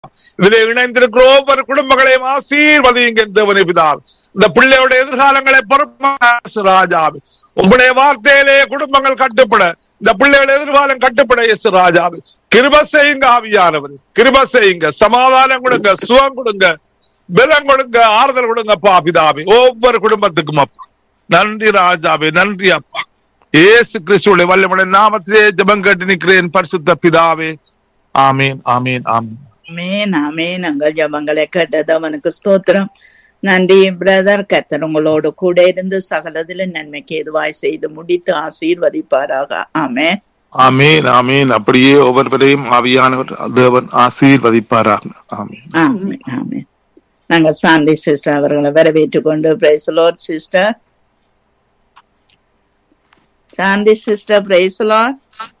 இதிலே இணைந்திருக்கிற ஒவ்வொரு குடும்பங்களையும் ஆசீர்வதியுங்க தேவனே பிதா இந்த பிள்ளையோட எதிர்காலங்களை பொறுப்பு ராஜாவே உங்களுடைய வார்த்தையிலே குடும்பங்கள் கட்டுப்பட இந்த பிள்ளைகள் எதிர்காலம் கட்டுப்பட எஸ் ராஜாவே கிருப செய்யுங்க ஆவியானவர் கிருப செய்யுங்க சமாதானம் கொடுங்க சுகம் கொடுங்க பலம் கொடுங்க ஆறுதல் கொடுங்க அப்பா பிதாவே ஒவ்வொரு குடும்பத்துக்கும் அப்பா நன்றி ராஜாவே நன்றி அப்பா ஏசு கிறிஸ்துடைய வல்லமுடைய நாமத்திலே ஜெபம் கேட்டு நிற்கிறேன் பரிசுத்த பிதாவே ஆமீன் ஆமீன் ஆமீன் ஆமேன் ஆமேன் உங்கள் ஜபங்களை கேட்டது அவனுக்கு ஸ்தோத்திரம் நன்றி பிரதர் கர்த்தர் உங்களோடு கூட இருந்து சகலதிலும் நன்மைக்கு எதுவாய் செய்து முடித்து ஆசீர்வதிப்பாராக ஆமென் ஆமீன் ஆமீன் அப்படியே ஒவ்வொருவரையும் ஆவியானவர் தேவன் ஆசீர்வதிப்பாராக ஆமீன் ஆமென் ஆமென் நாங்க சாந்தி சிஸ்டர் அவர்களை வரவேற்றுக் கொண்டு praise lord sister Shanthi sister praise lord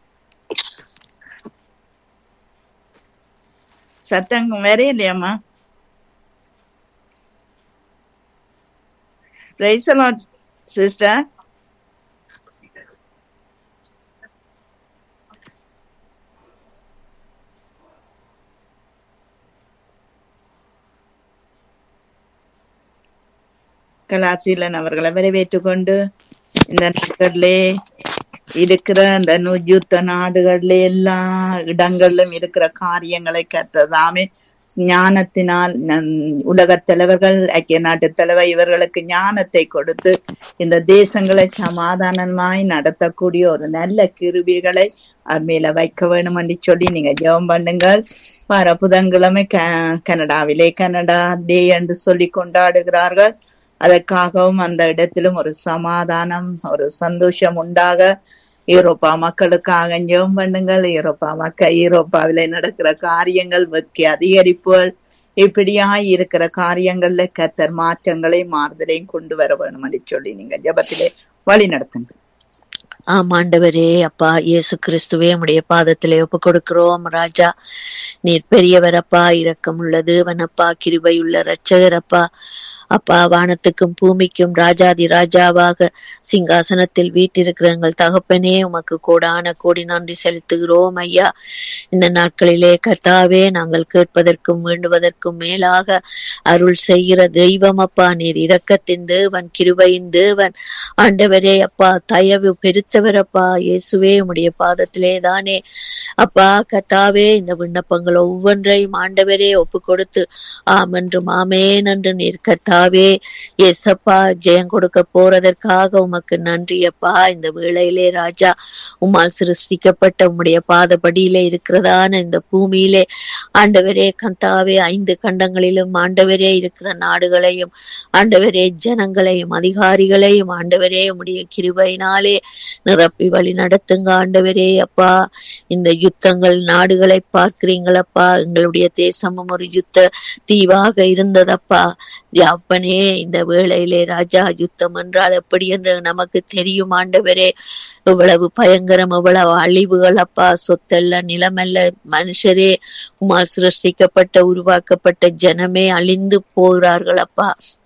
சத்தம் வேற இல்லையாம்மா பிரைஸ் லார்ட் சிஸ்டர் கலாசீலன் அவர்களை வரவேற்றுக் கொண்டு இந்த நாட்களிலே இருக்கிற அந்த நு- யுத்த நாடுகளிலே எல்லா இடங்களிலும் இருக்கிற காரியங்களை கற்றதாமே ஞானத்தினால் நம் உலகத் தலைவர்கள் ஐக்கிய நாட்டு தலைவர் இவர்களுக்கு ஞானத்தை கொடுத்து இந்த தேசங்களை சமாதானமாய் நடத்தக்கூடிய ஒரு நல்ல கிருபிகளை அது மேல வைக்க வேணும் என்று சொல்லி நீங்க ஜெபம் பண்ணுங்கள் வர புதன்கிழமை க கனடாவிலே கனடா டே என்று சொல்லி கொண்டாடுகிறார்கள் அதற்காகவும் அந்த இடத்திலும் ஒரு சமாதானம் ஒரு சந்தோஷம் உண்டாக யூரோப்பா மக்களுக்காக ஜெபம் பண்ணுங்கள் யூரோப்பா மக்க யூரோப்பாவிலே நடக்கிற காரியங்கள் வெற்றி அதிகரிப்புகள் இப்படியாய் இருக்கிற காரியங்கள்ல கத்தர் மாற்றங்களை மாறுதலையும் கொண்டு வர வேணும் என்று சொல்லி நீங்க ஜெபத்திலே வழி நடத்துங்க ஆம் ஆண்டவரே அப்பா இயேசு கிறிஸ்துவே உம்முடைய பாதத்திலே ஒப்பு கொடுக்கிறோம் ராஜா நீர் பெரியவர் அப்பா இரக்கமுள்ள தேவன் அப்பா கிருபையுள்ள இரட்சகர் அப்பா அப்பா வானத்துக்கும் பூமிக்கும் ராஜாதி ராஜாவாக சிங்காசனத்தில் வீட்டிருக்கிற எங்கள் தகப்பனே உமக்கு கோடான கோடி நன்றி செலுத்துகிறோம் ஐயா இந்த நாட்களிலே கர்த்தாவே நாங்கள் கேட்பதற்கும் வேண்டுவதற்கும் மேலாக அருள் செய்கிற தெய்வம் அப்பா நீர் இரக்கத்தின் தேவன் கிருபையின் தேவன் ஆண்டவரே அப்பா தயவு பெருத்தவர் அப்பா இயேசுவே உம்முடைய பாதத்திலே தானே அப்பா கர்த்தாவே இந்த விண்ணப்பங்கள் ஒவ்வொன்றையும் ஆண்டவரே ஒப்பு கொடுத்து ஆம் என்றும் ஆமேன் என்று நீர் கர்த்தாவே ஏசப்பா ஜெயம் கொடுக்க போறதற்காக உமக்கு நன்றி அப்பா இந்த வேளையிலே ராஜா உம்மால் சிருஷ்டிக்கப்பட்ட உம்முடைய பாதபடியிலே இருக்கிறதான இந்த பூமியிலே ஆண்டவரே கந்தாவே ஐந்து கண்டங்களிலும் ஆண்டவரே இருக்கிற நாடுகளையும் ஆண்டவரே ஜனங்களையும் அதிகாரிகளையும் ஆண்டவரே உம்முடைய கிருபையினாலே நிரப்பி வழி நடத்துங்க ஆண்டவரே அப்பா இந்த யுத்தங்கள் நாடுகளை பார்க்கிறீங்களப்பா எங்களுடைய தேசமும் ஒரு யுத்த தீவாக இருந்ததப்பா அப்பனே இந்த வேளையிலே ராஜா யுத்தம் என்றால் எப்படி என்று நமக்கு தெரியும் ஆண்டவரே இவ்வளவு பயங்கரம் இவ்வளவு அழிவுகள் அப்பா சொத்தல்ல நிலமல்ல மனுஷரே உமால் சிருஷ்டிக்கப்பட்ட உருவாக்கப்பட்ட ஜனமே அழிந்து போகிறார்கள் அப்பா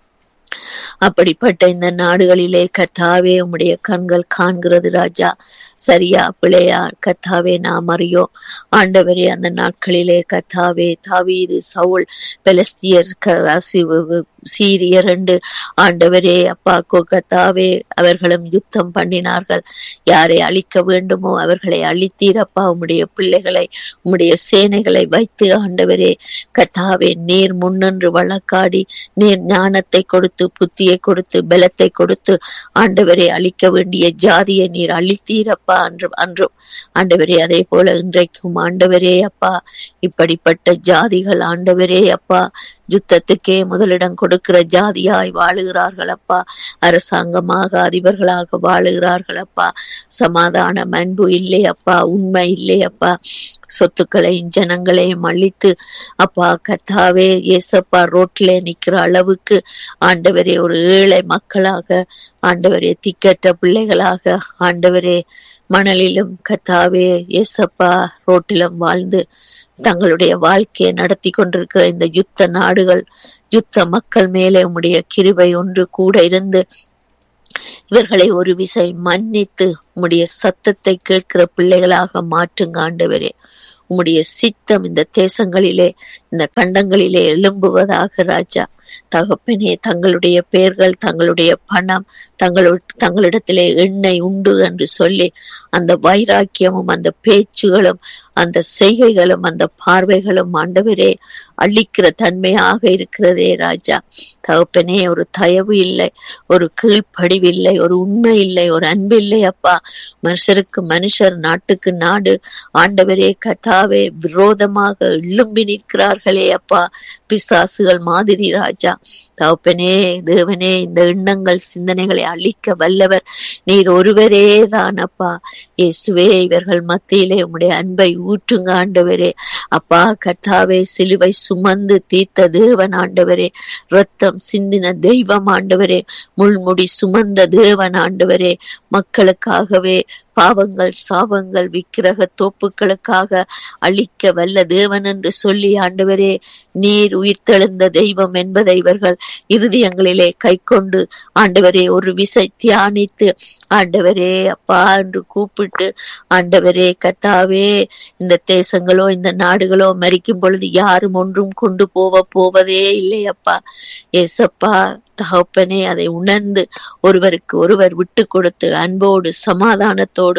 அப்படிப்பட்ட இந்த நாடுகளிலே கத்தாவே உம்முடைய கண்கள் காண்கிறது ராஜா சரியா பிழையா கத்தாவே நாம் அறியோம் ஆண்டவரே அந்த நாட்களிலே கத்தாவே தாவீது சவுல் பெலஸ்தியர் க- அசி- சீரியர் என்று ஆண்டவரே அப்பா கத்தாவே அவர்களும் யுத்தம் பண்ணினார்கள் யாரை அழிக்க வேண்டுமோ அவர்களை அழித்தீரப்பா உம்முடைய பிள்ளைகளை உம்முடைய சேனைகளை வைத்து ஆண்டவரே கத்தாவே நீர் முன்னின்று வழக்காடி நீர் ஞானத்தை கொடுத்து புத்தியை கொடுத்து பலத்தை கொடுத்து ஆண்டவரை அழிக்க வேண்டிய ஜாதியை நீர் அழித்தீரப்பா அன்றும் அன்றும் ஆண்டவரே அதே போல இன்றைக்கும் ஆண்டவரே அப்பா இப்படிப்பட்ட ஜாதிகள் ஆண்டவரே அப்பா யுத்தத்துக்கே முதலிடம் கொடுக்கிற ஜாதியாய் வாழுகிறார்கள் அப்பா அரசாங்கமாக அதிபர்களாக வாழுகிறார்கள் அப்பா சமாதானம் அன்பு இல்லை அப்பா உண்மை இல்லை அப்பா சொத்துக்களையும் ஜனங்களையும் அழித்து அப்பா கர்த்தாவே ஏசப்பா ரோட்ல நிக்கிற அளவுக்கு ஆண்டவரே ஒரு ஏழை மக்களாக ஆண்டவரே திக்கற்ற பிள்ளைகளாக ஆண்டவரே மணலிலும் கர்த்தாவே ஏசப்பா ரோட்டிலும் வாழ்ந்து தங்களுடைய வாழ்க்கையை நடத்தி கொண்டிருக்கிற இந்த யுத்த நாடுகள் யுத்த மக்கள் மேலே உம்முடைய கிருபை ஒன்று கூட இருந்து இவர்களை ஒரு விசை மன்னித்து உம்முடைய சத்தத்தை கேட்கிற பிள்ளைகளாக மாற்றுங்க ஆண்டவரே உம்முடைய சித்தம் இந்த தேசங்களிலே இந்த கண்டங்களிலே எழும்புவதாக ராஜா தகப்பனே தங்களுடைய பெயர்கள் தங்களுடைய பணம் தங்களு தங்களிடத்திலே எண்ணெய் உண்டு என்று சொல்லி அந்த வைராக்கியமும் அந்த பேச்சுகளும் அந்த செய்கைகளும் அந்த பார்வைகளும் ஆண்டவரே அழிக்கிற தன்மையாக இருக்கிறதே ராஜா தகப்பனே ஒரு தயவு இல்லை ஒரு கீழ்ப்படிவு இல்லை ஒரு உண்மை இல்லை ஒரு அன்பு இல்லை அப்பா மனுஷருக்கு மனுஷர் நாட்டுக்கு நாடு ஆண்டவரே கத்தாவே விரோதமாக எழும்பி நிற்கிறார்களே அப்பா பிசாசுகள் மாதிரி ராஜா தகப்பனே தேவனே இந்த எண்ணங்கள் சிந்தனைகளை அழிக்க வல்லவர் நீர் ஒருவரே தான் அப்பா இயேசுவே இவர்கள் மத்தியிலே உம்முடைய அன்பை ஊற்றுங்க ஆண்டவரே அப்பா கர்த்தாவே சிலுவை சுமந்து தீர்த்த தேவன் ஆண்டவரே ரத்தம் சிந்தின தெய்வம் ஆண்டவரே முள்முடி சுமந்த தேவன் ஆண்டவரே மக்களுக்காகவே பாவங்கள் சாபங்கள் விக்கிரக தோப்புகளுக்காக அழிக்க வல்ல தேவன் என்று சொல்லி ஆண்டவரே நீர் உயிர்த்தெழுந்த தெய்வம் என்பதை இவர்கள் இருதயங்களிலே கை கொண்டு ஆண்டவரே ஒரு விசை தியானித்து ஆண்டவரே அப்பா என்று கூப்பிட்டு ஆண்டவரே கத்தாவே இந்த தேசங்களோ இந்த நாடுகளோ மறிக்கும் பொழுது யாரும் ஒன்றும் கொண்டு போவ போவதே இல்லை அப்பா ஏசப்பா தகப்பனே அதை உணர்ந்து ஒருவருக்கு ஒருவர் விட்டு கொடுத்து அன்போடு சமாதானத்தோடு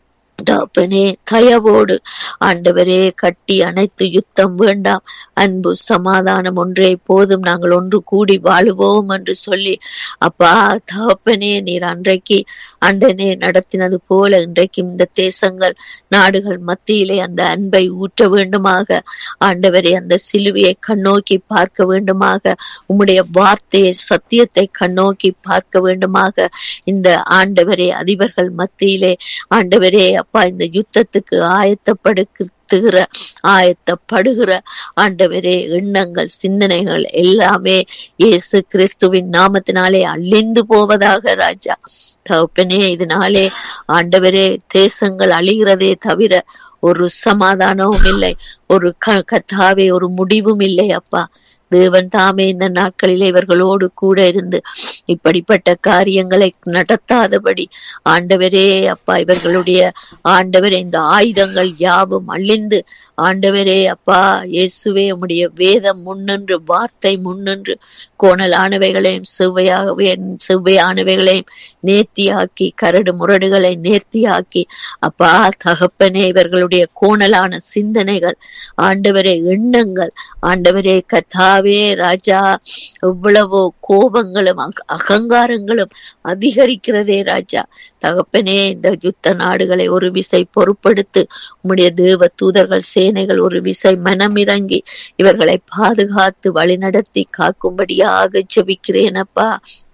தகப்பனே தயவோடு ஆண்டவரே கட்டி அனைத்து யுத்தம் வேண்டாம் அன்பு சமாதானம் ஒன்றே போதும் நாங்கள் ஒன்று கூடி வாழுவோம் என்று சொல்லி அப்பா தகப்பனே நீர் அன்றைக்கு அண்டனே நடத்தினது போல இன்றைக்கும் இந்த தேசங்கள் நாடுகள் மத்தியிலே அந்த அன்பை ஊற்ற வேண்டுமாக ஆண்டவரே அந்த சிலுவையை கண்ணோக்கி பார்க்க வேண்டுமாக உம்முடைய வார்த்தையை சத்தியத்தை கண்ணோக்கி பார்க்க வேண்டுமாக இந்த ஆண்டவரே அதிபர்கள் மத்தியிலே ஆண்டவரே அப்பா இந்த யுத்தத்துக்கு ஆயத்தப்படுத்துகிற ஆயத்தப்படுகிற ஆண்டவரே எண்ணங்கள் சிந்தனைகள் எல்லாமே இயேசு கிறிஸ்துவின் நாமத்தினாலே அழிந்து போவதாக ராஜா தகப்பனே இதனாலே ஆண்டவரே தேசங்கள் அழிகிறதே தவிர ஒரு சமாதானமும் இல்லை ஒரு க கத்தாவே ஒரு முடிவும் இல்லை அப்பா தேவன் தாமே இந்த நாட்களிலே இவர்களோடு கூட இருந்து இப்படிப்பட்ட காரியங்களை நடத்தாதபடி ஆண்டவரே அப்பா இவர்களுடைய ஆண்டவரே இந்த ஆயுதங்கள் யாவும் அழிந்து ஆண்டவரே அப்பா இயேசுவே உம்முடைய வேதம் முன்னின்று வார்த்தை முன்னின்று கோணலானவைகளையும் செவ்வையாகவே செவ்வையானவைகளையும் நேர்த்தியாக்கி கரடு முரடுகளை நேர்த்தியாக்கி அப்பா தகப்பனே இவர்களுடைய கோணலான சிந்தனைகள் ஆண்டவரே எண்ணங்கள் ஆண்டவரே கத்தாவே ராஜா எவ்வளவோ கோபங்களும் அக- அகங்காரங்களும் அதிகரிக்கிறதே ராஜா தகப்பனே இந்த யுத்த நாடுகளை ஒரு விசை பொறுப்படுத்து உம்முடைய தேவ தூதர்கள் சேனைகள் ஒரு விசை மனமிறங்கி இவர்களை பாதுகாத்து வழிநடத்தி காக்கும்படியாக ஜெபிக்கிறேன் அப்பா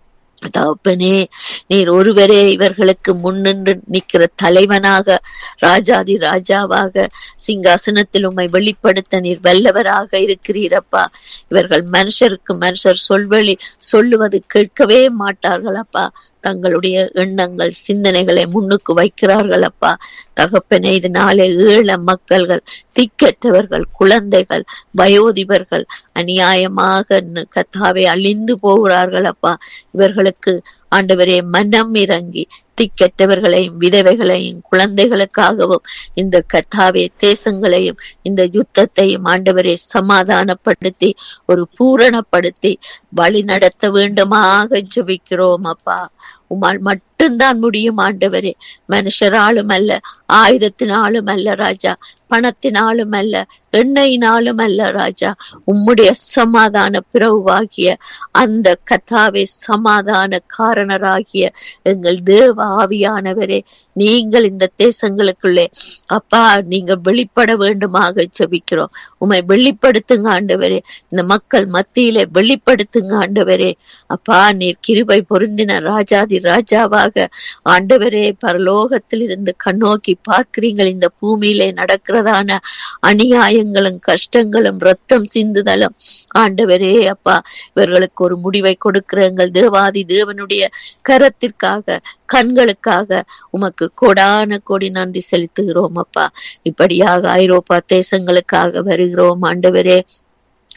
தகப்பனே நீர் ஒருவரே இவர்களுக்கு முன்னின்று நிற்கிற தலைவனாக ராஜாதி ராஜாவாக சிங்காசனத்தில் உம்மை வெளிப்படுத்த நீர் வல்லவராக இருக்கிறீரப்பா இவர்கள் மனுஷருக்கு மனுஷர் சொல்வழி சொல்லுவது கேட்கவே மாட்டார்கள் அப்பா தங்களுடைய எண்ணங்கள் சிந்தனைகளை முன்னுக்கு வைக்கிறார்கள் அப்பா தகப்பனே இதனாலே ஈழ மக்கள்கள் திக்கற்றவர்கள் குழந்தைகள் வயோதிபர்கள் அநியாயமாக ந- கத்தாவே அழிந்து போகிறார்கள் அப்பா இவர்களுக்கு ஆண்டவரே மனம் இறங்கி திக்கற்றவர்களையும் விதவைகளையும் குழந்தைகளுக்காகவும் இந்த கத்தாவே தேசங்களையும் இந்த யுத்தத்தையும் ஆண்டவரே சமாதானப்படுத்தி ஒரு பூரணப்படுத்தி வழி நடத்த வேண்டுமாக ஜெபிக்கிறோம் அப்பா உமால் மட்டும்தான் முடியும் ஆண்டவரே மனுஷராலும் அல்ல ஆயுதத்தினாலும் அல்ல ராஜா பணத்தினாலும் அல்ல எண்ணெயினாலும் அல்ல ராஜா உம்முடைய சமாதான பிறவாகிய அந்த கத்தாவே சமாதான காரணராகிய எங்கள் தேவ ஆவியானவரே நீங்கள் இந்த தேசங்களுக்குள்ளே அப்பா நீங்க வெளிப்பட வேண்டுமாக ஜெபிக்கிறோம் உம்மை வெளிப்படுத்துங்க ஆண்டவரே இந்த மக்கள் மத்தியிலே வெளிப்படுத்துங்க ஆண்டவரே அப்பா நீர் கிருபை பொருந்தின ராஜாதி ராஜாவாக ஆண்டவரே பரலோகத்தில் இருந்து கண்ணோக்கி பார்க்கிறீங்கள் இந்த பூமியிலே நடக்கிறதான அநியாயங்களும் கஷ்டங்களும் ரத்தம் சிந்துதலும் ஆண்டவரே அப்பா இவர்களுக்கு ஒரு முடிவை கொடுக்கிற எங்கள் தேவாதி தேவனுடைய கரத்திற்காக கண்களுக்காக உமக்கு கோடான கோடி நன்றி செலுத்துகிறோம் அப்பா இப்படியாக ஐரோப்பா தேசங்களுக்காக வருகிறோம் ஆண்டவரே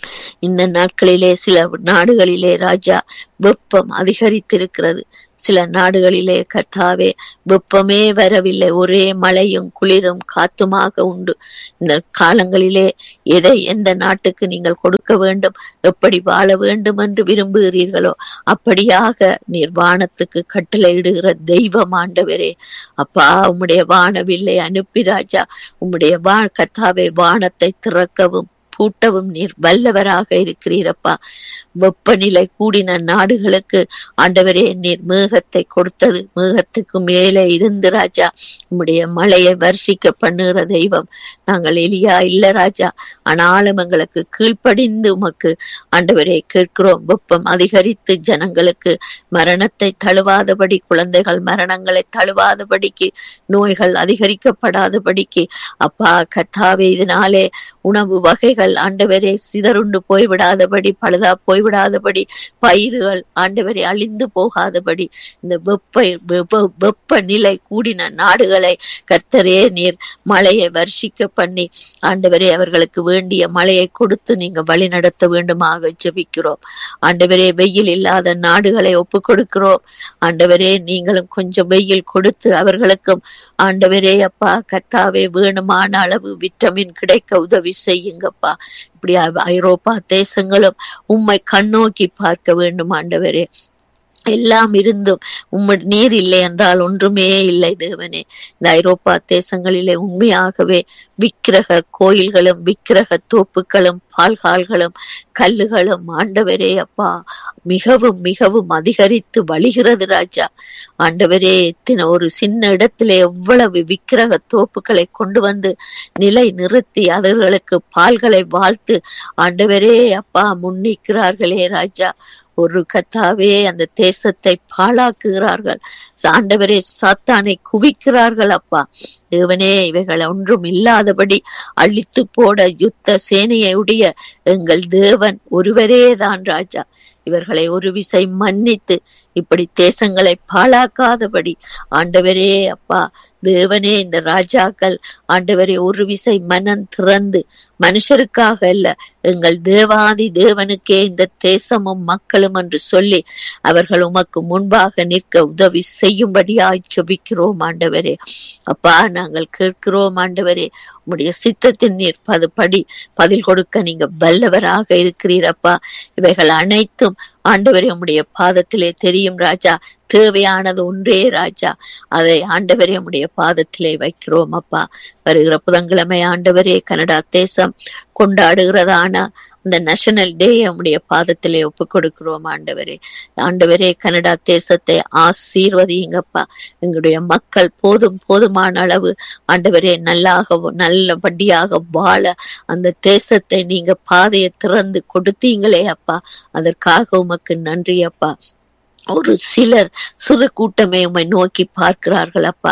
இந்த நாட்களிலே சில நாடுகளிலே ராஜா வெப்பம் அதிகரித்திருக்கிறது சில நாடுகளிலே கர்த்தாவே வெப்பமே வரவில்லை ஒரே மழையும் குளிரும் காத்துமாக உண்டு இந்த காலங்களிலே எதை எந்த நாட்டுக்கு நீங்கள் கொடுக்க வேண்டும் எப்படி வாழ வேண்டும் என்று விரும்புகிறீர்களோ அப்படியாக நீர் வானத்துக்கு கட்டளையிடுகிற தெய்வம் ஆண்டவரே அப்பா உம்முடைய வானவில்லை அனுப்பி ராஜா உம்முடைய வா கர்த்தாவே வானத்தை திறக்கவும் பூட்டவும் நீர் வல்லவராக இருக்கிறீரப்பா வெப்பநிலை கூடின நாடுகளுக்கு ஆண்டவரே நீர் மேகத்தை கொடுத்தது மேகத்துக்கு மேலே இருந்து ராஜா உம்முடைய மழையை வர்ஷிக்க பண்ணுகிற தெய்வம் நாங்கள் எலியா இல்ல ராஜா ஆனாலும் எங்களுக்கு கீழ்ப்படிந்து உமக்கு ஆண்டவரே கேட்கிறோம் வெப்பம் அதிகரித்து ஜனங்களுக்கு மரணத்தை தழுவாதபடி குழந்தைகள் மரணங்களை தழுவாதபடிக்கு நோய்கள் அதிகரிக்கப்படாதபடிக்கு அப்பா கத்தாவே இதனாலே உணவு வகைகள் ஆண்டவரே சிதறுண்டு போய்விடாதபடி பழுதா போய்விடாதபடி பயிர்கள் ஆண்டவரை அழிந்து போகாதபடி இந்த வெப்ப வெப்ப- வெப்பநிலை கூடின நாடுகளை கர்த்தரே நீர் மழையை வர்ஷிக்க பண்ணி ஆண்டவரே அவர்களுக்கு வேண்டிய மழையை கொடுத்து நீங்க வழி நடத்த வேண்டுமாக ஜெபிக்கிறோம் ஆண்டவரே வெயில் இல்லாத நாடுகளை ஒப்பு கொடுக்கிறோம் ஆண்டவரே நீங்களும் கொஞ்சம் வெயில் கொடுத்து அவர்களுக்கும் ஆண்டவரே அப்பா கர்த்தாவே வேணுமான அளவு விட்டமின் கிடைக்க உதவி செய்யுங்கப்பா இப்படி ஐ- ஐரோப்பா தேசங்களும் உம்மை கண்ணோக்கி பார்க்க வேண்டும் ஆண்டவரே எல்லாம் இருந்தும் உம்ம நீர் இல்லை என்றால் ஒன்றுமே இல்லை தேவனே இந்த ஐரோப்பா தேசங்களிலே உண்மையாகவே விக்கிரக கோயில்களும் விக்கிரக தோப்புகளும் பால்கால்களும் கல்லுகளும் ஆண்டவரே அப்பா மிகவும் மிகவும் அதிகரித்து வழிகிறது ராஜா ஆண்டவரே எத்தனை ஒரு சின்ன இடத்திலே எவ்வளவு விக்கிரக தோப்புகளை கொண்டு வந்து நிலை நிறுத்தி அவர்களுக்கு பால்களை வாழ்த்து ஆண்டவரே அப்பா முன்னிக்கிறார்களே ராஜா ஒரு கத்தாவே அந்த தேசத்தை பாழாக்குகிறார்கள் ஆண்டவரே சாத்தானை குவிக்கிறார்கள் அப்பா தேவனே இவைகள் ஒன்றும் இல்லாதபடி அழித்து போட யுத்த சேனையுடைய எங்கள் தேவன் ஒருவரே தான் ராஜா இவர்களை ஒரு விசை மன்னித்து இப்படி தேசங்களை பாழாக்காதபடி ஆண்டவரே அப்பா தேவனே இந்த ராஜாக்கள் ஆண்டவரே ஒரு விசை மனம் திறந்து மனுஷருக்காக அல்ல எங்கள் தேவாதி தேவனுக்கே இந்த தேசமும் மக்களும் என்று சொல்லி அவர்கள் உமக்கு முன்பாக நிற்க உதவி செய்யும்படியாய் ஜெபிக்கிறோம் ஆண்டவரே அப்பா நாங்கள் கேட்கிறோம் ஆண்டவரே உம்முடைய சித்தத்தின் நீர் பது படி பதில் கொடுக்க நீங்க வல்லவராக இருக்கிறீரப்பா இவைகள் அனைத்தும் ஆண்டவரே உம்முடைய பாதத்திலே தெரியும் ராஜா தேவையானது ஒன்றே ராஜா அதை ஆண்டவரே உம்முடைய பாதத்திலே வைக்கிறோம் அப்பா வருகிற புதன்கிழமை ஆண்டவரே கனடா தேசம் கொண்டாடுகிறதான அந்த நேஷனல் டே உம்முடைய பாதத்திலே ஒப்பு கொடுக்கிறோம் ஆண்டவரே ஆண்டவரே கனடா தேசத்தை ஆசீர்வதியுங்கப்பா எங்களுடைய மக்கள் போதும் போதுமான அளவு ஆண்டவரே நல்லாக நல்லபடியாக வாழ அந்த தேசத்தை நீங்க பாதையை திறந்து கொடுத்தீங்களே அப்பா அதற்காக உமக்கு நன்றி அப்பா ஒரு சிலர் சிறு கூட்டமே உம்மை நோக்கி பார்க்கிறார்கள் அப்பா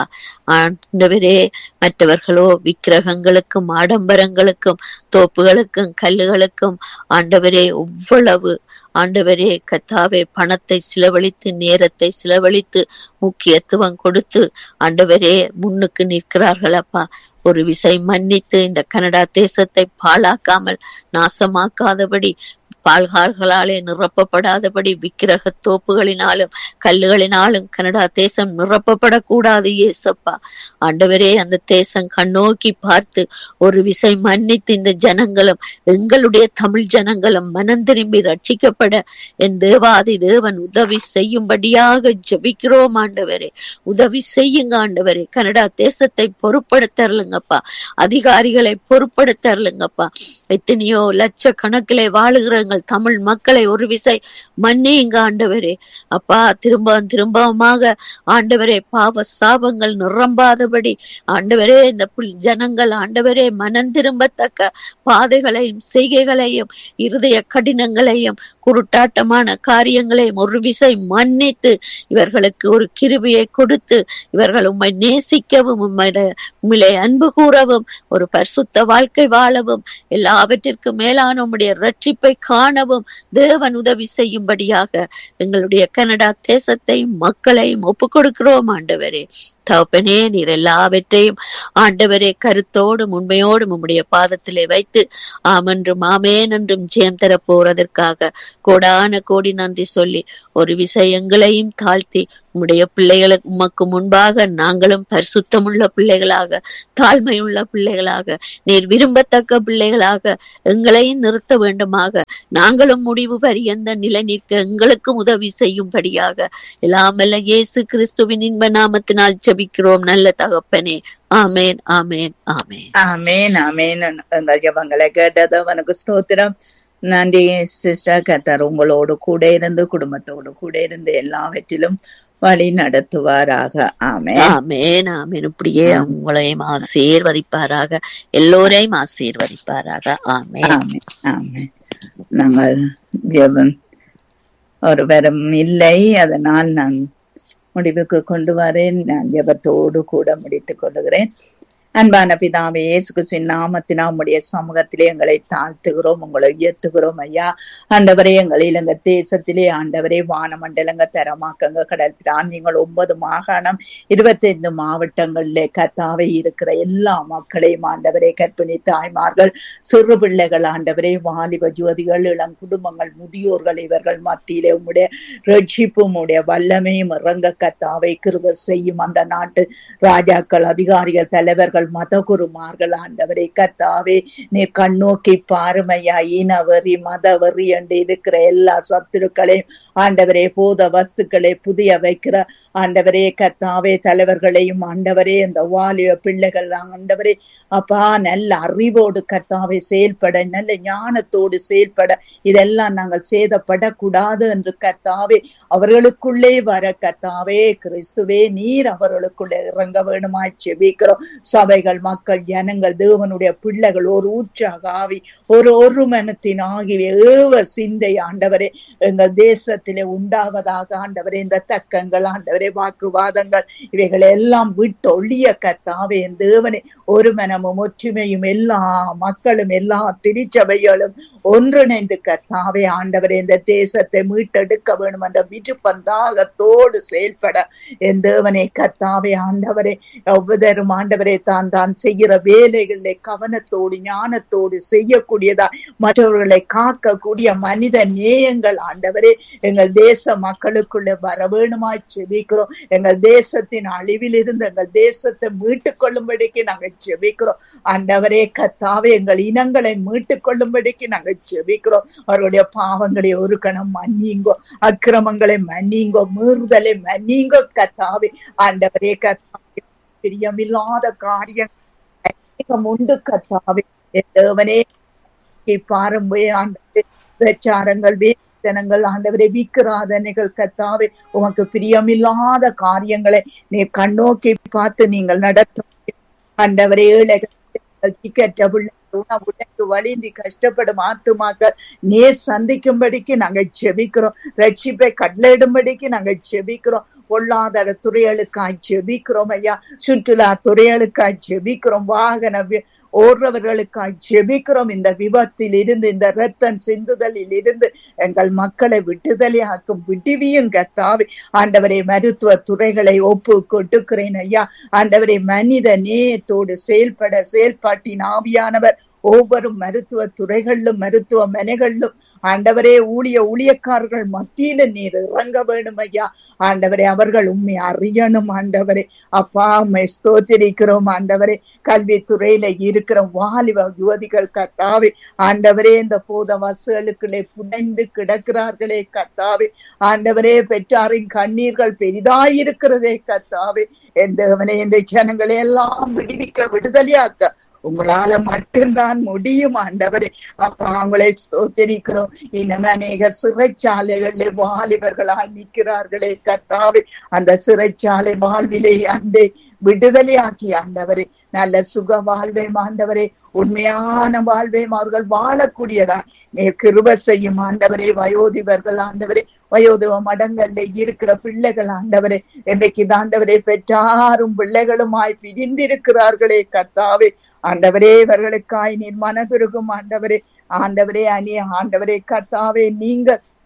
ஆண்டவரே மற்றவர்களோ விக்கிரகங்களுக்கும் ஆடம்பரங்களுக்கும் தோப்புகளுக்கும் கல்லுகளுக்கும் ஆண்டவரே எவ்வளவு ஆண்டவரே கத்தாவே பணத்தை செலவழித்து நேரத்தை செலவழித்து முக்கியத்துவம் கொடுத்து ஆண்டவரே முன்னுக்கு நிற்கிறார்கள் அப்பா ஒரு விசை மன்னித்து இந்த கனடா தேசத்தை பாழாக்காமல் நாசமாக்காதபடி பால்கார்களாலே நிரப்பப்படாதபடி விக்கிரக தோப்புகளினாலும் கல்லுகளினாலும் கனடா தேசம் நிரப்பப்படக்கூடாது ஏசப்பா ஆண்டவரே அந்த தேசம் கண்ணோக்கி பார்த்து ஒரு விசை மன்னித்து இந்த ஜனங்களும் எங்களுடைய தமிழ் ஜனங்களும் மனம் திரும்பி ரட்சிக்கப்பட என் தேவாதி தேவன் உதவி செய்யும்படியாக ஜெபிக்கிறோம் ஆண்டவரே உதவி செய்யுங்க ஆண்டவரே கனடா தேசத்தை பொறுப்படுத்தருளுங்கப்பா அதிகாரிகளை பொறுப்படுத்தருளுங்கப்பா எத்தனையோ லட்சக்கணக்கிலே வாழுகிற எங்கள் தமிழ் மக்களை ஒரு விசை மன்னியுங்க ஆண்டவரே அப்பா திரும்ப திரும்பமாக ஆண்டவரே பாவ சாபங்கள் நிரம்பாதபடி ஆண்டவரே இந்த புல் ஜனங்கள் ஆண்டவரே மனம் திரும்பத்தக்க பாதைகளையும் செய்கைகளையும் இருதய கடினங்களையும் குருட்டாட்டமான காரியங்களையும் ஒரு விசை மன்னித்து இவர்களுக்கு ஒரு கிருபியை கொடுத்து இவர்கள் உம்மை நேசிக்கவும் உம்மை உம்மிலே அன்பு கூறவும் ஒரு பரிசுத்த வாழ்க்கை வாழவும் எல்லாவற்றிற்கும் மேலான உம்முடைய ரட்சிப்பை காணவும் தேவன் உதவி செய்யும்படியாக எங்களுடைய கனடா தேசத்தையும் மக்களையும் ஒப்பு கொடுக்கிறோம் ஆண்டவரே தகப்பனே நீர் எல்லாவற்றையும் ஆண்டவரே கருத்தோடும் உண்மையோடும் உம்முடைய பாதத்திலே வைத்து ஆமென்றும் ஆமேன் என்றும் ஜெயம் தர போறதற்காக கோடான கோடி நன்றி சொல்லி ஒரு விஷயங்களையும் தாழ்த்தி உம்முடைய பிள்ளைகளுக்கு உமக்கு முன்பாக நாங்களும் பரிசுத்தமுள்ள பிள்ளைகளாக தாழ்மையுள்ள பிள்ளைகளாக நீர் விரும்பத்தக்க பிள்ளைகளாக எங்களையும் நிறுத்த வேண்டுமாக நாங்களும் முடிவு பரியந்த நிலை நிற்க எங்களுக்கும் உதவி செய்யும்படியாக எல்லாமல்ல இயேசு கிறிஸ்துவின் இன்ப நாமத்தினால் ஜெபிக்கிறோம் நல்ல தகப்பனே ஆமேன் ஆமேன் ஆமேன் ஆமேன் ஆமேன் எங்கள் ஜபங்களை கேட்டது அவனுக்கு ஸ்தோத்திரம் நன்றி சிஸ்டர் கத்தர் உங்களோடு கூட இருந்து குடும்பத்தோடு கூட இருந்து எல்லாவற்றிலும் வழி நடத்துவாராக ஆமேன் ஆமேன் ஆமேன் இப்படியே உங்களையும் ஆசீர்வதிப்பாராக எல்லோரையும் ஆசீர்வதிப்பாராக ஆமேன் ஆமென் ஆமென் நாங்கள் ஜெபம் ஒருவரும் இல்லை அதனால் நான் முடிவுக்கு கொண்டு வரேன் நான் ஜெபத்தோடு கூட முடித்துக் கொள்ளுகிறேன் அன்பான பிதாவே இயேசு கிறிஸ்துவின் நாமத்தினால் உம்முடைய சமூகத்திலே எங்களை தாழ்த்துகிறோம் உங்களை உயர்த்துகிறோம் ஐயா ஆண்டவரே எங்களில் எங்க தேசத்திலே ஆண்டவரே வானமண்டலங்க தரமாக்கங்க கடல் பிராந்தியங்கள் ஒன்பது மாகாணம் இருபத்தைந்து மாவட்டங்களிலே கத்தாவே இருக்கிற எல்லா மக்களையும் ஆண்டவரே கற்பிணி தாய்மார்கள் சிறு பிள்ளைகள் ஆண்டவரே வாலிப ஜோதிகள் இளம் குடும்பங்கள் முதியோர்கள் இவர்கள் மத்தியிலே உம்முடைய ரட்சிப்பும் உடைய வல்லமையும் இறங்க கத்தாவை கிருப செய்யும் அந்த நாட்டு ராஜாக்கள் அதிகாரிகள் தலைவர்கள் மதகுருமார்கள் ஆண்டவரை கத்தாவே நீ கண்ணோக்கி பாருமையா இனவரி மதவரி என்று இருக்கிற எல்லா சத்துருக்களையும் ஆண்டவரே போத வஸ்துக்களை புதிய வைக்கிற ஆண்டவரே கத்தாவே தலைவர்களையும் ஆண்டவரே இந்த வாலிப பிள்ளைகள் ஆண்டவரே அப்பா நல்ல அறிவோடு கத்தாவை செயல்பட நல்ல ஞானத்தோடு செயல்பட இதெல்லாம் நாங்கள் சேதப்படக்கூடாது என்று கத்தாவே அவர்களுக்குள்ளே வர கத்தாவே கிறிஸ்துவே நீர் அவர்களுக்குள்ளே இறங்க வேணுமாய் செபிக்கிறோம் சபைகள் மக்கள் ஜனங்கள் தேவனுடைய பிள்ளைகள் ஒரு உற்சாக ஆவி ஒரு ஒரு மனத்தின் ஆகிய ஏவ சிந்தை ஆண்டவரே எங்கள் தேசத்திலே உண்டாவதாக ஆண்டவரே இந்த தக்கங்கள் ஆண்டவரே வாக்குவாதங்கள் இவைகள் எல்லாம் விட்டு ஒழிய கத்தாவே என் தேவனே ஒரு மனமும் ஒற்றுமையும் எல்லா மக்களும் எல்லா திருச்சபைகளும் ஒன்றிணைந்து கத்தாவே ஆண்டவரே இந்த தேசத்தை மீட்டெடுக்க வேணும் என்ற விருப்பந்தாகத்தோடு செயல்பட என் தேவனே கத்தாவே ஆண்டவரே ஒவ்வொருவரும் ஆண்டவரே தான் தான் செய்கிற வேலைகளிலே கவனத்தோடு ஞானத்தோடு செய்யக்கூடியதா மற்றவர்களை காக்கக்கூடிய மனித நேயங்கள் ஆண்டவரே எங்கள் தேச மக்களுக்குள்ளே வர வேணுமாய் செபிக்கிறோம் எங்கள் தேசத்தின் அழிவில் இருந்து எங்கள் தேசத்தை மீட்டுக் கொள்ளும்படிக்கு நாங்கள் செபிக்கிறோம் ஆண்டவரே கத்தாவே எங்கள் இனங்களை மீட்டுக் கொள்ளும்படிக்கு நாங்கள் செபிக்கிறோம் அவருடைய பாவங்களை ஒரு கணம் மன்னிங்கோ அக்கிரமங்களை மன்னிங்கோ மீறுதலை மன்னிங்கோ கத்தாவே ஆண்டவரே கத்தாவே பிரியமில்லாத காரியம் அநேகம் உண்டு கத்தாவே என் தேவனே பாரம்பரிய ஆண்டவரே பிரச்சாரங்கள் வேதனங்கள் ஆண்டவரே விக்கிராதனைகள் கத்தாவே உமக்கு பிரியமில்லாத காரியங்களை நீ கண்ணோக்கி பார்த்து நீங்கள் நடத்த ஆண்டவரே ஏழைகள் திக்கற்ற பிள்ளை உணவுடைக்கு வழிந்தி கஷ்டப்படும் ஆத்துமாக்கள் நேர் சந்திக்கும்படிக்கு நாங்க செபிக்கிறோம் ரட்சிப்பை கடலிடும்படிக்கு நாங்க செபிக்கிறோம் பொருளாதார துறைகளுக்காய் ஜெபிக்கிறோம் ஐயா சுற்றுலா துறைகளுக்காய் ஜெபிக்கிறோம் வாகன ஓடுறவர்களுக்காய் ஜெபிக்கிறோம் இந்த விபத்தில் இருந்து இந்த ரத்தம் சிந்துதலில் இருந்து எங்கள் மக்களை விட்டுதலையாக்கும் விடுவியும் கத்தாவி ஆண்டவரை மருத்துவ துறைகளை ஒப்பு கொட்டுக்கிறேன் ஐயா ஆண்டவரை மனித நேயத்தோடு செயல்பட செயல்பாட்டின் ஆவியானவர் ஒவ்வொரு மருத்துவ துறைகளிலும் மருத்துவமனைகளிலும் ஆண்டவரே ஊழிய ஊழியக்காரர்கள் மத்தியில நீர் இறங்க வேணும் ஐயா ஆண்டவரே அவர்கள் உண்மை அறியணும் ஆண்டவரே அப்பா உண்மை ஸ்தோத்திரிக்கிறோம் ஆண்டவரே கல்வித்துறையில இருக்கிற வாலிப யுவதிகள் கத்தாவே ஆண்டவரே இந்த போத வசுகளுக்குள்ளே புனைந்து கிடக்கிறார்களே கத்தாவே ஆண்டவரே பெற்றாரின் கண்ணீர்கள் பெரிதாயிருக்கிறதே கத்தாவே எந்தவனே இந்த ஜனங்களை எல்லாம் விடுவிக்க விடுதலையாக்க உங்களால மட்டும்தான் முடியும் ஆண்டவரே அப்ப அவங்களை ஸ்தோத்தரிக்கிறோம் இன்னும் அநேக சிறைச்சாலைகளில் வாலிபர்களால் நிற்கிறார்களே கத்தாவே அந்த சிறைச்சாலை வாழ்விலே அந்த விடுதலையாக்கி ஆண்டவரே நல்ல சுக வாழ்வை ஆண்டவரே உண்மையான வாழ்வை அவர்கள் வாழக்கூடியதா நீர் கிருப செய்யும் ஆண்டவரே வயோதிபர்கள் ஆண்டவரே வயோதிப மடங்கள்ல இருக்கிற பிள்ளைகள் ஆண்டவரே இன்றைக்கு ஆண்டவரே பெற்றாரும் பிள்ளைகளுமாய் பிரிந்திருக்கிறார்களே கத்தாவே ஆண்டவரே இவர்களுக்காய் நீர் மனதுருகும் ஆண்டவரே ஆண்டவரே அணி ஆண்டவரே கத்தாவே நீங்க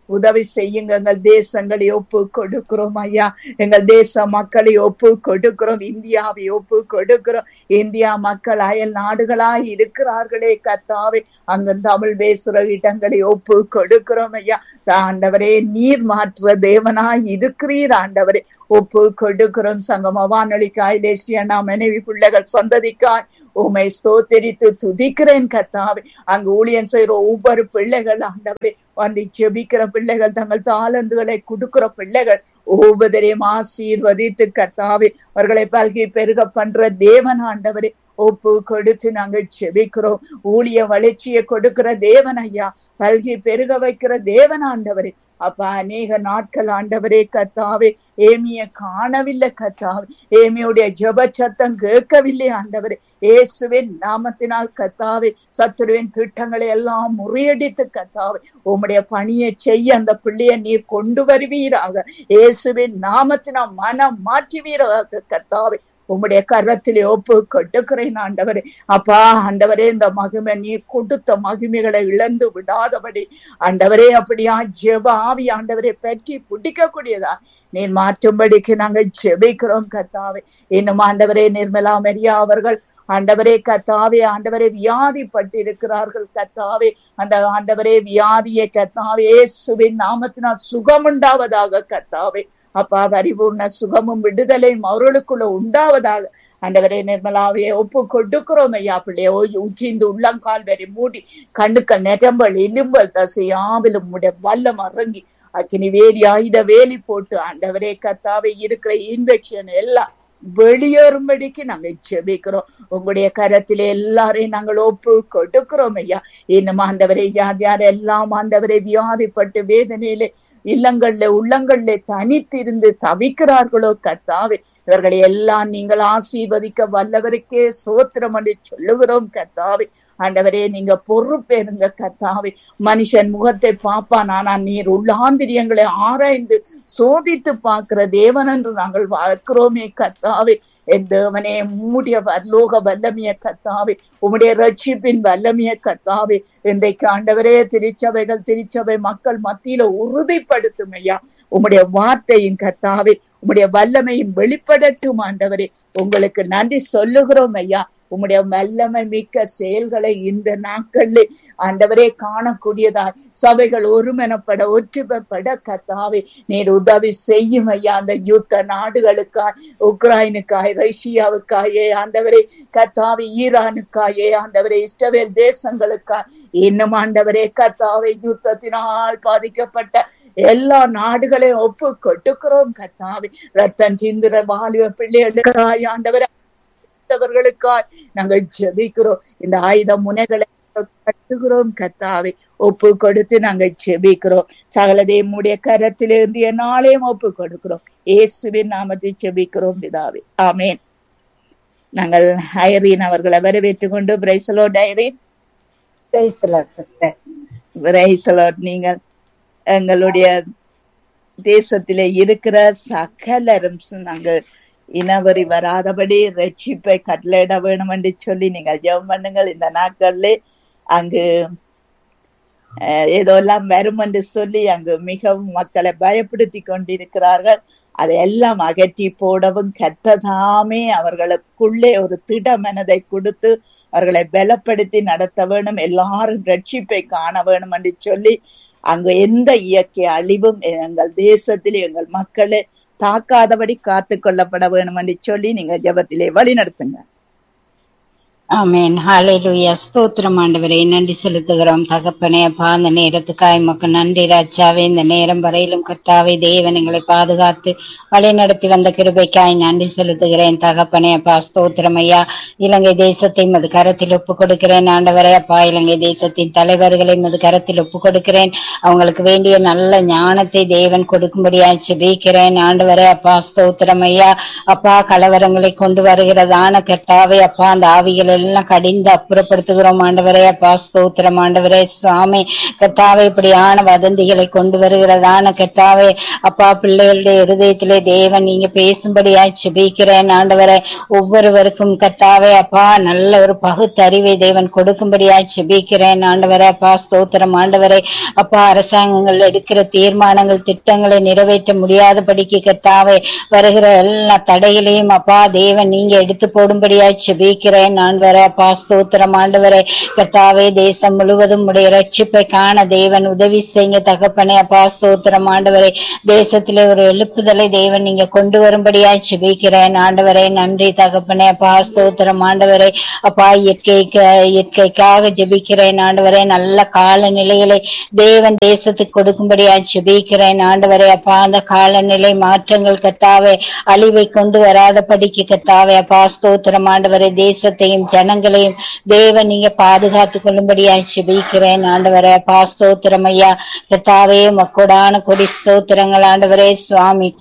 உதவி செய்யுங்க எங்கள் தேசங்களை ஒப்பு கொடுக்கிறோம் ஐயா எங்கள் தேச மக்களை ஒப்பு கொடுக்கிறோம் இந்தியாவை ஒப்பு கொடுக்கிறோம் இந்தியா மக்கள் அயல் நாடுகளாய் இருக்கிறார்களே கத்தாவே அங்கு தமிழ் பேசுற இடங்களை ஒப்பு கொடுக்கிறோம் ஐயா ஆண்டவரே நீர் மாற்ற தேவனாய் இருக்கிறீர் ஆண்டவரே ஒப்பு கொடுக்கிறோம் சங்கம வானொலிக்காய் தேசிய மனைவி பிள்ளைகள் சந்ததிக்காய் உமை ஸ்தோத்தரித்து துதிக்கிறேன் கத்தாவே அங்கு ஊழியன் செய்யற ஒவ்வொரு பிள்ளைகள் ஆண்டவரே வந்து செபிக்கிற பிள்ளைகள் தங்கள் தாளந்துகளை கொடுக்கிற பிள்ளைகள் ஒவ்வொருவரையும் ஆசீர்வதித்து கத்தாவே அவர்களை பல்கி பெருக பண்ற தேவன் ஆண்டவரே ஒப்பு கொடுத்து நாங்க செபிக்கிறோம் ஊழிய வளர்ச்சியை கொடுக்கிற தேவன் ஐயா பல்கி பெருக வைக்கிற தேவன் ஆண்டவரே அப்ப அநேக நாட்கள் ஆண்டவரே கத்தாவே ஏமிய காணவில்லை கத்தாவே ஏமியுடைய ஜப சத்தம் கேட்கவில்லை ஆண்டவரே இயேசுவின் நாமத்தினால் கத்தாவே சத்துருவின் திட்டங்களை எல்லாம் முறியடித்து கத்தாவே உம்முடைய பணியை செய்ய அந்த பிள்ளைய நீர் கொண்டு வருவீராக இயேசுவின் நாமத்தினால் மனம் மாற்றுவீராக கத்தாவே உம்முடைய கரத்திலே ஒப்பு கொட்டுக்கிறேன் ஆண்டவரே அப்பா ஆண்டவரே இந்த மகிமை நீர் கொடுத்த மகிமைகளை இழந்து விடாதபடி ஆண்டவரே அப்படியா ஜெப ஆவி ஆண்டவரை பற்றி பிடிக்கக்கூடியதா நீர் மாற்றும்படிக்கு நாங்கள் ஜெபிக்கிறோம் கத்தாவே இன்னும் ஆண்டவரே நிர்மலா மெரியா அவர்கள் ஆண்டவரே கத்தாவே ஆண்டவரே வியாதிப்பட்டிருக்கிறார்கள் கத்தாவே அந்த ஆண்டவரே வியாதியை கத்தாவே இயேசுவின் நாமத்தினால் சுகமுண்டாவதாக கத்தாவே அப்பா பரிபூர்ண சுகமும் விடுதலையும் அவர்களுக்குள்ள உண்டாவதாக ஆண்டவரே நிர்மலாவையை ஒப்பு கொடுக்கிறோம் ஐயா பிள்ளைய உச்சிந்து உள்ளங்கால் வரை மூடி கண்ணுக்கள் நெஜம்பல் எலும்பல் தசையாவிலும் உடைய வல்லம் அரங்கி அக்கினி வேலி ஆயுத வேலி போட்டு ஆண்டவரே கத்தாவே இருக்கிற இன்ஃபெக்ஷன் எல்லாம் வெளியேறும்படிக்கு நாங்க ஜெபிக்கிறோம் உங்களுடைய கரத்திலே எல்லாரையும் நாங்கள் ஒப்பு கொடுக்கிறோம் ஐயா இன்னும் ஆண்டவரே யார் யார் எல்லாம் ஆண்டவரை வியாதிப்பட்டு வேதனையிலே இல்லங்கள்ல உள்ளங்கள்ல தனித்திருந்து தவிக்கிறார்களோ கத்தாவே இவர்களை எல்லாம் நீங்கள் ஆசீர்வதிக்க வல்லவருக்கே சோத்திரம் என்று சொல்லுகிறோம் கத்தாவே ஆண்டவரே நீங்க பொறுப்பேருங்க கத்தாவே மனுஷன் முகத்தை பார்ப்பான் ஆனா நீர் உள்ளாந்திரியங்களை ஆராய்ந்து சோதித்து பார்க்கிற தேவன் என்று நாங்கள் பார்க்கிறோமே கத்தாவே என் தேவனே உம்முடைய வல்லோக வல்லமைய கத்தாவே உம்முடைய ரட்சிப்பின் வல்லமைய கத்தாவே இன்றைக்கு ஆண்டவரே திருச்சபைகள் திருச்சபை மக்கள் மத்தியில உறுதிப்படுத்தும் ஐயா உம்முடைய வார்த்தையும் கத்தாவே உம்முடைய வல்லமையும் வெளிப்படட்டும் ஆண்டவரே உங்களுக்கு நன்றி சொல்லுகிறோம் ஐயா உம்முடைய வல்லமை மிக்க செயல்களை இந்த நாட்களில் ஆண்டவரே காணக்கூடியதாய் சபைகள் ஒருமனப்பட ஒற்றுமைப்பட கத்தாவே நீர் உதவி செய்யும் ஐயா அந்த யுத்த நாடுகளுக்காய் உக்ரைனுக்காய் ரஷ்யாவுக்காயே ஆண்டவரே கத்தாவே ஈரானுக்காயே ஆண்டவரே இஸ்ரவேல் தேசங்களுக்காய் இன்னும் ஆண்டவரே கத்தாவை யுத்தத்தினால் பாதிக்கப்பட்ட எல்லா நாடுகளையும் ஒப்பு கொட்டுக்கிறோம் கத்தாவே ரத்தம் சிந்திர வாலிப பிள்ளைகளுக்காய் ஆண்டவரே அவர்களுக்காய் நாங்கள் ஜெபிக்கிறோம் இந்த ஆயுத முனைகளை கட்டுகிறோம் கத்தாவை ஒப்பு கொடுத்து நாங்கள் ஜெபிக்கிறோம் சகலதே உடைய கரத்தில் இன்றைய நாளையும் ஒப்பு கொடுக்கிறோம் இயேசுவின் நாமத்தை ஜெபிக்கிறோம் பிதாவே ஆமேன் நாங்கள் ஐரீன் அவர்களை வரவேற்றுக் கொண்டு பிரைசலோ டைரீன் பிரைசலோ நீங்கள் எங்களுடைய தேசத்திலே இருக்கிற சகலரும் நாங்கள் இனவரி வராதபடி ரட்சிப்பை கட்டளையிட வேணும் என்று சொல்லி நீங்கள் ஜெபம் பண்ணுங்கள் இந்த நாட்கள்ல அங்கு ஏதோ எல்லாம் வரும் என்று சொல்லி அங்கு மிகவும் மக்களை பயப்படுத்தி கொண்டிருக்கிறார்கள் அதையெல்லாம் அகற்றி போடவும் கத்ததாமே அவர்களுக்குள்ளே ஒரு திட மனதை கொடுத்து அவர்களை பலப்படுத்தி நடத்த வேணும் எல்லாரும் ரட்சிப்பை காண வேணும் என்று சொல்லி அங்கு எந்த இயற்கை அழிவும் எங்கள் தேசத்தில் எங்கள் மக்களை தாக்காதபடி காத்து கொள்ளப்பட வேணும் என்று சொல்லி நீங்க ஜபத்திலே வழி நடத்துங்க ஆமேன் ஹalleluya ஸ்தோத்திரம் ஆண்டவரே நன்றி செலுத்துகிறோம் தகப்பனே அப்பா அந்த நேரத்துக்காய் மக்கு நன்றி ராஜாவே இந்த நேரம் வரையிலும் கர்த்தாவே தேவன் எங்களை பாதுகாத்து வழி நடத்தி வந்த கிருபைக்காய் நன்றி செலுத்துகிறேன் தகப்பனே அப்பா ஸ்தோத்திரம் ஐயா இலங்கை தேசத்தை மது கரத்தில் ஒப்பு கொடுக்கிறேன் ஆண்டவரே அப்பா இலங்கை தேசத்தின் தலைவர்களை மது கரத்தில் ஒப்பு கொடுக்கிறேன் அவங்களுக்கு வேண்டிய நல்ல ஞானத்தை தேவன் கொடுக்கும்படியாய் ஜெபிக்கிறேன் ஆண்டவரே அப்பா ஸ்தோத்திரம் ஐயா அப்பா கலவரங்களை கொண்டு வருகிறதான கர்த்தாவே அப்பா அந்த ஆவிகளை எல்லாம் கடிந்து அப்புறப்படுத்துகிறோம் ஆண்டவரே அப்பா ஸ்தோத்திரம் ஆண்டவரே சுவாமி கத்தாவே இப்படியான வதந்திகளை கொண்டு வருகிறதான கத்தாவே அப்பா பிள்ளைகளுடைய இருதயத்திலே தேவன் நீங்க பேசும்படியா செபிக்கிறேன் ஆண்டவரே ஒவ்வொருவருக்கும் கத்தாவே அப்பா நல்ல ஒரு பகுத்தறிவை தேவன் கொடுக்கும்படியா செபிக்கிறேன் ஆண்டவரே அப்பா ஸ்தோத்திரம் ஆண்டவரே அப்பா அரசாங்கங்கள் எடுக்கிற தீர்மானங்கள் திட்டங்களை நிறைவேற்ற முடியாதபடிக்கு கத்தாவே வருகிற எல்லா தடைகளையும் அப்பா தேவன் நீங்க எடுத்து போடும்படியா செபிக்கிறேன் ஆண்டவரே அப்பா ஸ்தோத்திரம் ஆண்டவரே கத்தாவே தேசம் முழுவதும் உடைய ரட்சிப்பை காண தேவன் உதவி செய்ய தகப்பனே அப்பா ஸ்தோத்திரம் ஆண்டவரே தேசத்திலே ஒரு எழுப்புதலை தேவன் நீங்க கொண்டு வரும்படியா செபிக்கிறேன் ஆண்டவரே நன்றி தகப்பனே அப்பா ஸ்தோத்திரம் ஆண்டவரே அப்பா இயற்கைக்கு இயற்கைக்காக ஜெபிக்கிறேன் ஆண்டவரே நல்ல காலநிலைகளை தேவன் தேசத்துக்கு கொடுக்கும்படியா ஜெபிக்கிறேன் ஆண்டவரே அப்பா அந்த காலநிலை மாற்றங்கள் கத்தாவே அழிவை கொண்டு வராதபடிக்கு கத்தாவே அப்பா ஸ்தோத்திரம் ஆண்டவரே தேசத்தையும் ஜனங்களையும் தேவன் நீங்க பாதுகாத்து கொள்ளும்படியா ஜெபிக்கிறேன் ஆண்டவரே அப்பா ஸ்தோத்திரம் ஐயா கத்தாவே மக்கோடான கொடி ஸ்தோத்திரங்கள் ஆண்டவரே சுவாமி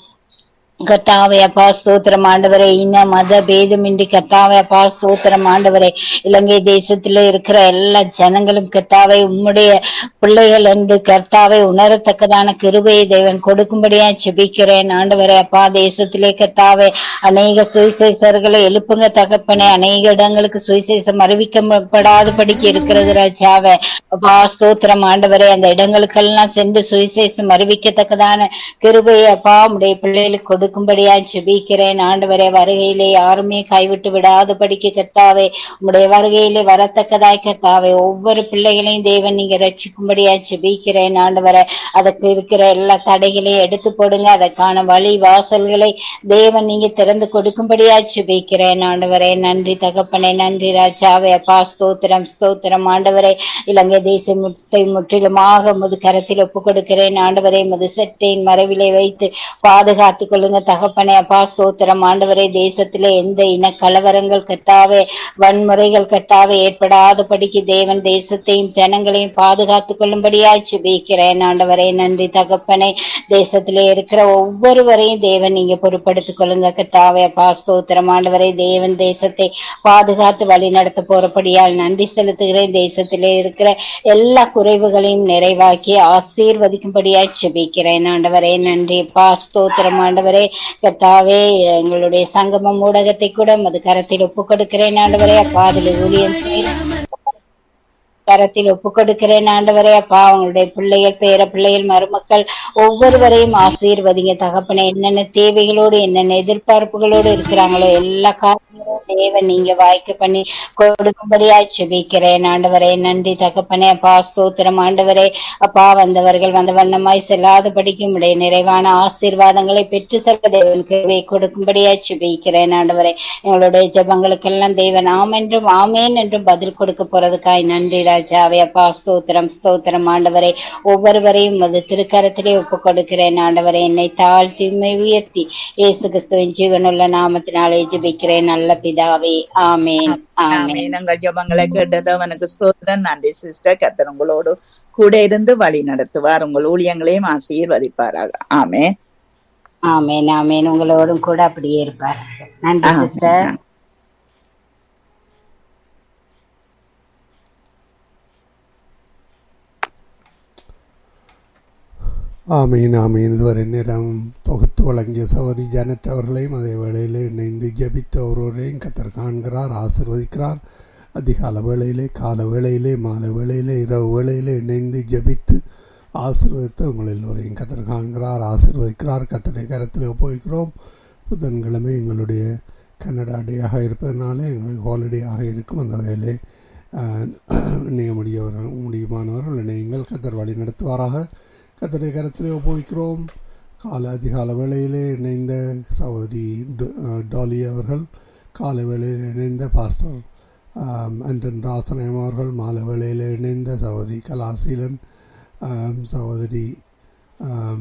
கத்தாவே அப்பா ஸ்தோத்திரம் ஆண்டவரே இன்ன மத பேதமின்றி கத்தாவே அப்பா ஸ்தோத்திரம் ஆண்டவரே இலங்கை தேசத்துல இருக்கிற எல்லா ஜனங்களும் கத்தாவை உம்முடைய பிள்ளைகள் என்று கர்த்தாவை உணரத்தக்கதான கிருபையை தேவன் கொடுக்கும்படியா செபிக்கிறேன் ஆண்டவரே அப்பா தேசத்திலே கத்தாவே அநேக சுவிசேஷர்களை எழுப்புங்க தகப்பனே அநேக இடங்களுக்கு சுவிசேஷம் அறிவிக்கப்படாதபடிக்கு இருக்கிறது ராஜாவே அப்பா ஸ்தோத்திரம் ஆண்டவரே அந்த இடங்களுக்கெல்லாம் சென்று சுவிசேஷம் அறிவிக்கத்தக்கதான கிருபையை அப்பா உடைய பிள்ளைகளுக்கு கொடுக்கும்படியா செபிக்கிறேன் ஆண்டவரே வருகையிலே யாருமே கைவிட்டு விடாதபடிக்கு கத்தாவே உம்முடைய வருகையிலே வரத்தக்கதாய் கத்தாவே ஒவ்வொரு பிள்ளைகளையும் தேவன் நீங்க ரட்சிக்கும்படியா செபிக்கிறேன் ஆண்டவரே அதற்கு இருக்கிற எல்லா தடைகளையும் எடுத்து போடுங்க அதற்கான வழி வாசல்களை தேவன் நீங்க திறந்து கொடுக்கும்படியா செபிக்கிறேன் ஆண்டவரே நன்றி தகப்பனே நன்றி ராஜாவே அப்பா ஸ்தோத்திரம் ஸ்தோத்திரம் ஆண்டவரே இலங்கை தேசம் முத்தை முற்றிலுமாக முது கரத்தில் ஒப்பு கொடுக்கிறேன் ஆண்டவரே முது சட்டையின் மறைவிலை வைத்து பாதுகாத்துக் கொள்ளுங்க தகப்பனே அப்பா ஸ்தோத்திரம் ஆண்டவரே தேசத்திலே எந்த இன கலவரங்கள் கத்தாவே வன்முறைகள் கத்தாவே ஏற்படாதபடிக்கு தேவன் தேசத்தையும் ஜனங்களையும் பாதுகாத்துக் கொள்ளும்படியா சுபிக்கிறேன் ஆண்டவரே நன்றி தகப்பனே தேசத்திலே இருக்கிற ஒவ்வொருவரையும் தேவன் நீங்க பொறுப்படுத்திக் கொள்ளுங்க கத்தாவே அப்பா ஸ்தோத்திரம் ஆண்டவரே தேவன் தேசத்தை பாதுகாத்து வழி நடத்த போறபடியால் நன்றி செலுத்துகிறேன் தேசத்திலே இருக்கிற எல்லா குறைவுகளையும் நிறைவாக்கி ஆசீர்வதிக்கும்படியாய் செபிக்கிறேன் ஆண்டவரே நன்றி அப்பா ஸ்தோத்திரம் ஆண்டவரே கத்தாவே எங்களுடைய சங்கமம் ஊடகத்தை கூட மது கரத்தில் ஒப்பு கொடுக்கிறேன் ஆண்டவரே அப்பா அதில் ஊழியம் செய்து கரத்தில் ஒப்பு கொடுக்கிறேன் ஆண்டவரே அப்பா அவங்களுடைய பிள்ளைகள் பேர பிள்ளைகள் மருமக்கள் ஒவ்வொருவரையும் ஆசீர்வதிங்க தகப்பனே என்னென்ன தேவைகளோடு என்னென்ன எதிர்பார்ப்புகளோடு இருக்கிறாங்களோ எல்லா காரியங்களும் தேவன் நீங்க வாய்க்க பண்ணி கொடுக்கும்படியாய் செபிக்கிறேன் ஆண்டவரே நன்றி தகப்பனே அப்பா ஸ்தோத்திரம் ஆண்டவரே அப்பா வந்தவர்கள் வந்த வண்ணமாய் செல்லாதபடிக்கும் உடைய நிறைவான ஆசீர்வாதங்களை பெற்று செல்ல தேவனுக்கு கொடுக்கும்படியாய் செபிக்கிறேன் ஆண்டவரே எங்களுடைய ஜெபங்களுக்கெல்லாம் தேவன் ஆம் என்றும் ஆமேன் என்றும் பதில் கொடுக்க போறதுக்காய் நன்றி ராஜாவே அப்பா ஸ்தோத்திரம் ஸ்தோத்திரம் ஆண்டவரே ஒவ்வொருவரையும் அது திருக்கரத்திலே ஒப்பு கொடுக்கிறேன் ஆண்டவரே என்னை தாழ்த்தி உம்மை உயர்த்தி இயேசு கிறிஸ்துவின் ஜீவனுள்ள நாமத்தினாலே ஜெபிக்கிறேன் நல்ல பிதாவே ஆமேன் ஆமேன் ஆமென். எங்கள் ஜெபங்களை கேட்டது அவனுக்கு ஸ்தோத்திரம் நன்றி சிஸ்டர் கத்தர் உங்களோடு கூட இருந்து வழி நடத்துவார் உங்கள் ஊழியங்களையும் ஆசீர்வதிப்பாராக ஆமென் ஆமேன் ஆமேன் உங்களோடும் கூட அப்படியே இருப்பார் நன்றி ஆமென். சிஸ்டர் ஆமீன் ஆமீன் இதுவரை நேரம் தொகுத்து வழங்கிய சகோதரி ஜானட் அவர்களையும் அதே வேளையில் இணைந்து ஜெபித்த ஒருவரையும் கத்தர் காண்கிறார் ஆசிர்வதிக்கிறார் அதிகால வேளையிலே கால வேளையிலே மாலை வேளையிலே இரவு வேளையிலே இணைந்து ஜெபித்து ஆசீர்வதித்து உங்கள் எல்லோரையும் கத்தர் காண்கிறார் ஆசீர்வதிக்கிறார் கத்தரை கரத்தில் ஒப்புவிக்கிறோம் புதன்கிழமை எங்களுடைய கன்னடா டேயாக இருப்பதனாலே எங்களுக்கு ஹாலிடேயாக இருக்கும் அந்த வகையிலே ஆஹ், இணைய முடியவர்கள் முடியுமானவர்கள் இணையங்கள் கத்தர் வழி நடத்துவாராக கத்தரை கரத்திலே ஒப்புவிக்கிறோம் கால அதிகால வேளையிலே இணைந்த சகோதரி ட- அஹ் டாலி அவர்கள் காலை வேளையில் இணைந்த பாஸ்டர் ஆம், அன்றன் ராசனயம் அவர்கள் மாலை வேளையில் இணைந்த சகோதரி கலாசீலன் ஆம், சகோதரி ஆம்,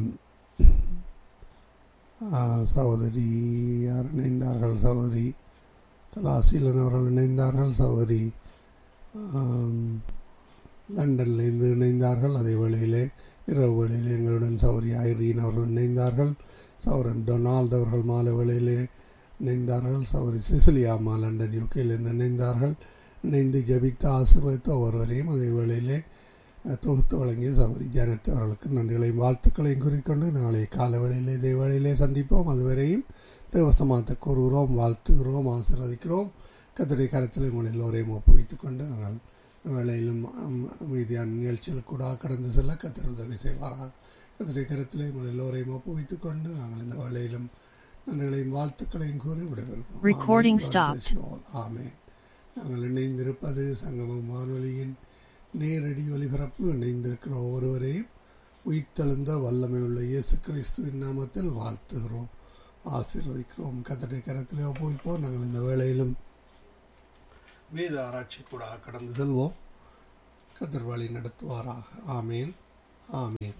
ஆ, சகோதரி யார் இணைந்தார்கள் சகோதரி கலாசீலன் அவர்கள் இணைந்தார்கள் சகோதரி ஆம், லண்டன்லேருந்து இணைந்தார்கள் அதே வேளையிலே இரவு வேளையில் எங்களுடன் சௌரி ஐரீன் அவர்கள் இணைந்தார்கள் சௌரன் டொனால்ட் அவர்கள் மாலை வேளையிலே இணைந்தார்கள் சௌரி சிசிலியா அம்மா லண்டன் யூகேலேருந்து இணைந்தார்கள் இணைந்து ஜபித்து ஆசீர்வதித்த ஒருவரையும் அதே வேளையிலே அஹ், தொகுத்து வழங்கிய சௌரி ஜானட் அவர்களுக்கு நன்றிகளையும் வாழ்த்துக்களையும் கூறிக்கொண்டு நாளை கால வேளையிலே இதே வேளையிலே சந்திப்போம் அதுவரையும் தேவசமாத்த கூறுகிறோம் வாழ்த்துகிறோம் ஆசீர்வதிக்கிறோம் கத்தருடைய கருத்தில் உங்கள் எல்லோரையும் ஒப்புவித்துக் கொண்டு நாங்கள் வேளையிலும் அம், மீதியான நிகழ்ச்சிகள் கூட கடந்து செல்ல கத்தர் உதவி செய்வாராக கத்தருடைய கருத்தில் உங்கள் எல்லோரையும் ஒப்புவித்துக் கொண்டு நாங்கள் இந்த வேளையிலும் நன்றிகளையும் வாழ்த்துக்களையும் கூறி விடைபெறுகிறோம் Recording amen. God stopped. bless you all. ஆமென் நாங்கள் இணைந்திருப்பது சங்கமம் வானொலியின் நேரடி ஒலிபரப்பு இணைந்திருக்கிற ஒவ்வொருவரையும் உயிர்த்தெழுந்த வல்லமை உள்ள இயேசு கிறிஸ்துவின் நாமத்தில் வாழ்த்துகிறோம் ஆசீர்வதிக்கிறோம் கத்தடை கரத்திலே ஒப்புவிப்போம் நாங்கள் இந்த வேளையிலும் வேத ஆராய்ச்சி கூட கடந்து செல்வோம் கத்தர் வழி நடத்துவாராக ஆமேன் ஆமேன்